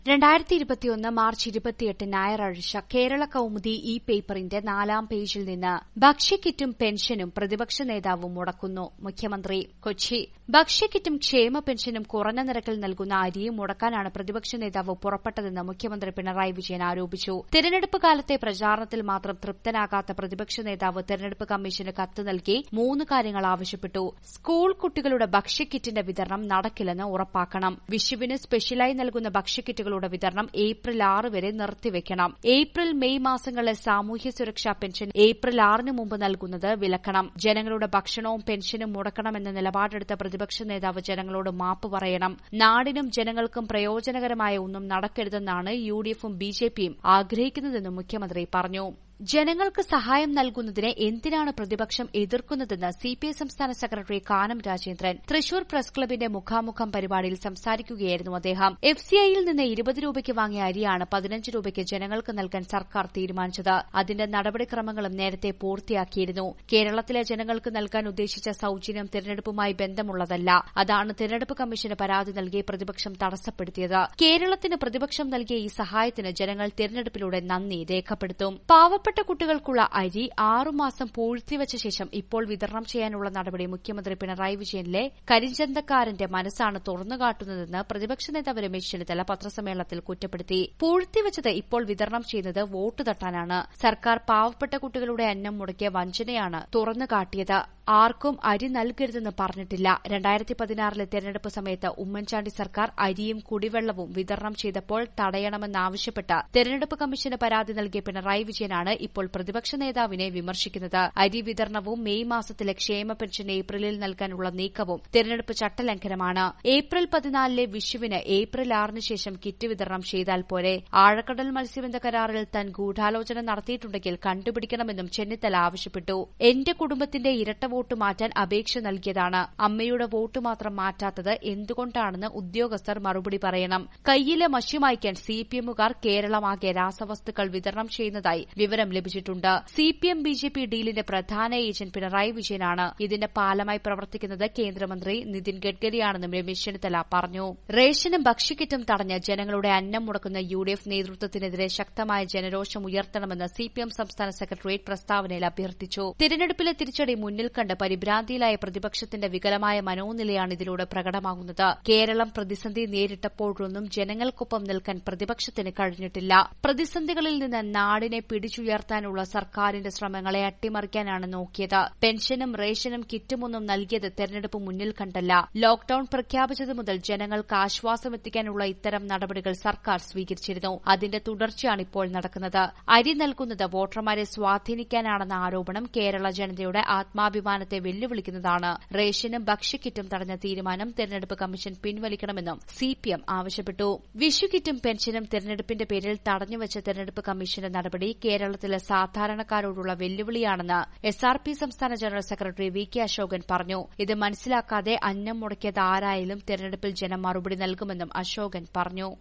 രണ്ടായിരത്തി ഇരുപത്തിയൊന്ന് മാർച്ച് ഇരുപത്തിയെട്ട് ഞായറാഴ്ച കേരള കൌമുദി ഇ പേപ്പറിന്റെ നാലാം പേജിൽ നിന്ന് ഭക്ഷ്യക്കിറ്റും പെൻഷനും പ്രതിപക്ഷ നേതാവ് മുടക്കുന്നു മുഖ്യമന്ത്രി കൊച്ചി ഭക്ഷ്യക്കിറ്റും ക്ഷേമ പെൻഷനും കുറഞ്ഞ നിരക്കിൽ നൽകുന്ന അരിയും മുടക്കാനാണ് പ്രതിപക്ഷ നേതാവ് പുറപ്പെട്ടതെന്ന് മുഖ്യമന്ത്രി പിണറായി വിജയൻ ആരോപിച്ചു തെരഞ്ഞെടുപ്പ് കാലത്തെ പ്രചാരണത്തിൽ മാത്രം തൃപ്തനാകാത്ത പ്രതിപക്ഷ നേതാവ് തെരഞ്ഞെടുപ്പ് കമ്മീഷന് കത്ത് നൽകി മൂന്ന് കാര്യങ്ങൾ ആവശ്യപ്പെട്ടു സ്കൂൾ കുട്ടികളുടെ ഭക്ഷ്യക്കിറ്റിന്റെ വിതരണം നടക്കില്ലെന്ന് ഉറപ്പാക്കണം വിഷുവിന് സ്പെഷ്യലായി നൽകുന്ന ഭക്ഷ്യക്കിറ്റുകളുടെ വിതരണം ഏപ്രിൽ ആറ് വരെ നിർത്തിവെക്കണം ഏപ്രിൽ മെയ് മാസങ്ങളിലെ സാമൂഹ്യ സുരക്ഷാ പെൻഷൻ ഏപ്രിൽ ആറിന് മുമ്പ് നൽകുന്നത് വിലക്കണം ജനങ്ങളുടെ ഭക്ഷണവും പെൻഷനും മുടക്കണമെന്ന നിലപാടെടുത്ത പ്രതിപക്ഷ നേതാവ് ജനങ്ങളോട് മാപ്പ് പറയണം നാടിനും ജനങ്ങൾക്കും പ്രയോജനകരമായ ഒന്നും നടക്കരുതെന്നാണ് യുഡിഎഫും ബിജെപിയും ആഗ്രഹിക്കുന്നതെന്നും മുഖ്യമന്ത്രി പറഞ്ഞു ജനങ്ങൾക്ക് സഹായം നൽകുന്നതിനെ എന്തിനാണ് പ്രതിപക്ഷം എതിർക്കുന്നതെന്ന് സിപിഐ സംസ്ഥാന സെക്രട്ടറി കാനം രാജേന്ദ്രൻ തൃശൂർ പ്രസ് ക്ലബിന്റെ മുഖാമുഖം പരിപാടിയിൽ സംസാരിക്കുകയായിരുന്നു അദ്ദേഹം എഫ് സിഐയിൽ നിന്ന് ഇരുപത് രൂപയ്ക്ക് വാങ്ങിയ അരിയാണ് പതിനഞ്ച് രൂപയ്ക്ക് ജനങ്ങൾക്ക് നൽകാൻ സർക്കാർ തീരുമാനിച്ചത് അതിന്റെ നടപടിക്രമങ്ങളും നേരത്തെ പൂർത്തിയാക്കിയിരുന്നു കേരളത്തിലെ ജനങ്ങൾക്ക് നൽകാൻ ഉദ്ദേശിച്ച സൌജന്യം തിരഞ്ഞെടുപ്പുമായി ബന്ധമുള്ളതല്ല അതാണ് തിരഞ്ഞെടുപ്പ് കമ്മീഷന് പരാതി നൽകി പ്രതിപക്ഷം തടസ്സപ്പെടുത്തിയത് കേരളത്തിന് പ്രതിപക്ഷം നൽകിയ ഈ സഹായത്തിന് ജനങ്ങൾ തിരഞ്ഞെടുപ്പിലൂടെ നന്ദി രേഖപ്പെടുത്തും പാവപ്പെട്ട പാവപ്പെട്ട കുട്ടികൾക്കുള്ള അരി ആറുമാസം പൂഴ്ത്തിവച്ച ശേഷം ഇപ്പോൾ വിതരണം ചെയ്യാനുള്ള നടപടി മുഖ്യമന്ത്രി പിണറായി വിജയനിലെ കരിഞ്ചന്തക്കാരന്റെ മനസ്സാണ് തുറന്നുകാട്ടുന്നതെന്ന് പ്രതിപക്ഷ നേതാവ് രമേശ് ചെന്നിത്തല പത്രസമ്മേളനത്തിൽ കുറ്റപ്പെടുത്തി പൂഴ്ത്തിവച്ചത് ഇപ്പോൾ വിതരണം ചെയ്യുന്നത് വോട്ട് തട്ടാനാണ് സർക്കാർ പാവപ്പെട്ട കുട്ടികളുടെ അന്നം മുടക്കിയ വഞ്ചനയാണ് തുറന്നുകാട്ടിയത് ആർക്കും അരി നൽകരുതെന്ന് പറഞ്ഞിട്ടില്ല രണ്ടായിരത്തി പതിനാറിലെ തെരഞ്ഞെടുപ്പ് സമയത്ത് ഉമ്മൻചാണ്ടി സർക്കാർ അരിയും കുടിവെള്ളവും വിതരണം ചെയ്തപ്പോൾ തടയണമെന്നാവശ്യപ്പെട്ട് തെരഞ്ഞെടുപ്പ് കമ്മീഷന് പരാതി നൽകിയ പിണറായി വിജയനാണ് ഇപ്പോൾ പ്രതിപക്ഷ നേതാവിനെ വിമർശിക്കുന്നത് അരി വിതരണവും മെയ് മാസത്തിലെ ക്ഷേമ പെൻഷൻ ഏപ്രിലിൽ നൽകാനുള്ള നീക്കവും തെരഞ്ഞെടുപ്പ് ചട്ടലംഘനമാണ് ഏപ്രിൽ പതിനാലിലെ വിഷുവിന് ഏപ്രിൽ ആറിന് ശേഷം കിറ്റ് വിതരണം ചെയ്താൽ പോരെ ആഴക്കടൽ മത്സ്യബന്ധ കരാറിൽ താൻ ഗൂഢാലോചന നടത്തിയിട്ടുണ്ടെങ്കിൽ കണ്ടുപിടിക്കണമെന്നും ചെന്നിത്തല ആവശ്യപ്പെട്ടു എന്റെ കുടുംബത്തിന്റെ ഇരട്ട വോട്ട് മാറ്റാൻ അപേക്ഷ നൽകിയതാണ് അമ്മയുടെ വോട്ട് മാത്രം മാറ്റാത്തത് എന്തുകൊണ്ടാണെന്ന് ഉദ്യോഗസ്ഥർ മറുപടി പറയണം കയ്യിലെ മഷി മായ്ക്കാൻ സിപിഎമ്മുകാർ കേരളമാകെ രാസവസ്തുക്കൾ വിതരണം ചെയ്യുന്നതായി വിവരം ലഭിച്ചിട്ടുണ്ട് സിപിഎം ബിജെപി ഡീലിന്റെ പ്രധാന ഏജന്റ് പിണറായി വിജയനാണ് ഇതിന്റെ പാലമായി പ്രവർത്തിക്കുന്നത് കേന്ദ്രമന്ത്രി നിതിൻ ഗഡ്കരിയാണെന്നും രമേശ് ചെന്നിത്തല പറഞ്ഞു റേഷനും ഭക്ഷ്യക്കിറ്റും തടഞ്ഞ് ജനങ്ങളുടെ അന്നം മുടക്കുന്ന യുഡിഎഫ് നേതൃത്വത്തിനെതിരെ ശക്തമായ ജനരോഷം ഉയർത്തണമെന്ന് സിപിഎം സംസ്ഥാന സെക്രട്ടേറിയറ്റ് പ്രസ്താവനയിൽ അഭ്യർത്ഥിച്ചു തിരഞ്ഞെടുപ്പിലെ തിരിച്ചടി മുന്നിൽ കണ്ട് പരിഭ്രാന്തിയിലായ പ്രതിപക്ഷത്തിന്റെ വികലമായ മനോനിലയാണ് ഇതിലൂടെ പ്രകടമാകുന്നത് കേരളം പ്രതിസന്ധി നേരിട്ടപ്പോഴൊന്നും ജനങ്ങൾക്കൊപ്പം നിൽക്കാൻ പ്രതിപക്ഷത്തിന് കഴിഞ്ഞിട്ടില്ല പ്രതിസന്ധികളിൽ നിന്ന് നാടിനെ പിടിച്ചുയർത്താനുള്ള സർക്കാരിന്റെ ശ്രമങ്ങളെ അട്ടിമറിക്കാനാണ് നോക്കിയത് പെൻഷനും റേഷനും കിറ്റുമൊന്നും നൽകിയത് തെരഞ്ഞെടുപ്പ് മുന്നിൽ കണ്ടല്ല ലോക്ഡൌൺ പ്രഖ്യാപിച്ചത് മുതൽ ജനങ്ങൾക്ക് ആശ്വാസമെത്തിക്കാനുള്ള ഇത്തരം നടപടികൾ സർക്കാർ സ്വീകരിച്ചിരുന്നു അതിന്റെ തുടർച്ചയാണ് ഇപ്പോൾ നടക്കുന്നത് അരി നൽകുന്നത് വോട്ടർമാരെ സ്വാധീനിക്കാനാണെന്ന ആരോപണം കേരള ജനതയുടെ ആത്മാഭിമാനത്തെ വെല്ലുവിളിക്കുന്നതാണ് റേഷനും ഭക്ഷ്യക്കിറ്റും തടഞ്ഞ തീരുമാനം തെരഞ്ഞെടുപ്പ് കമ്മീഷൻ പിൻവലിക്കണമെന്നും സിപിഎം ആവശ്യപ്പെട്ടു വിഷുക്കിറ്റും പെൻഷനും തെരഞ്ഞെടുപ്പിന്റെ പേരിൽ തടഞ്ഞുവച്ച തെരഞ്ഞെടുപ്പ് കമ്മീഷന്റെ നടപടി കേരളത്തിലെ സാധാരണക്കാരോടുള്ള വെല്ലുവിളിയാണെന്ന് എസ് ആർ പി സംസ്ഥാന general secretary V K Ashokan പറഞ്ഞു ഇത് മനസ്സിലാക്കാതെ അന്നം മുടക്കിയത് ആരായാലും തെരഞ്ഞെടുപ്പിൽ ജനം മറുപടി നൽകുമെന്നും അശോകൻ പറഞ്ഞു